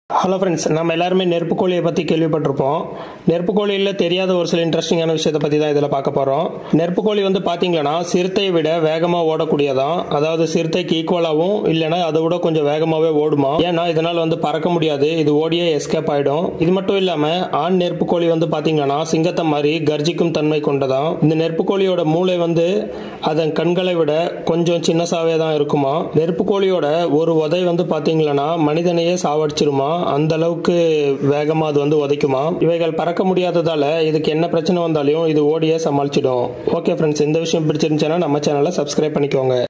hello friends நம்ம எல்லாருமே நெருப்புக்கோழியை பற்றி கேள்விப்பட்டிருப்போம் நெருப்புக்கோழியில் தெரியாத ஒரு சில இன்ட்ரெஸ்டிங்கான விஷயத்தை பற்றி தான் இதில் பார்க்க போகிறோம் நெருப்புக்கோழி வந்து பார்த்தீங்கன்னா சிறுத்தையை விட வேகமாக ஓடக்கூடியதான் அதாவது சிறுத்தைக்கு ஈக்குவலாகவும் இல்லைன்னா அதை விட கொஞ்சம் வேகமாகவே ஓடுமா ஏன்னா இதனால் வந்து பறக்க முடியாது இது ஓடியே எஸ்கேப் ஆகிடும் இது மட்டும் இல்லாமல் ஆண் நெருப்புக்கோழி வந்து பார்த்தீங்கன்னா சிங்கத்தை மாதிரி கர்ஜிக்கும் தன்மை கொண்டதான் இந்த நெருப்புக்கோழியோட மூளை வந்து அதன் கண்களை விட கொஞ்சம் சின்னசாவே தான் இருக்குமா நெருப்புக்கோழியோட ஒரு உதை வந்து பார்த்தீங்கன்னா மனிதனையே சாவடிச்சிருமா அந்த அளவுக்கு வேகமா அது வந்து உதைக்குமா இவைகள் பறக்க முடியாததால இதுக்கு என்ன பிரச்சனை வந்தாலும் இது ஓடியே சமாளிச்சிடும் ஓகே ஃப்ரெண்ட்ஸ் இந்த விஷயம் பிடிச்சிருந்துச்சுன்னா நம்ம சேனலை சப்ஸ்கிரைப் பண்ணிக்கோங்க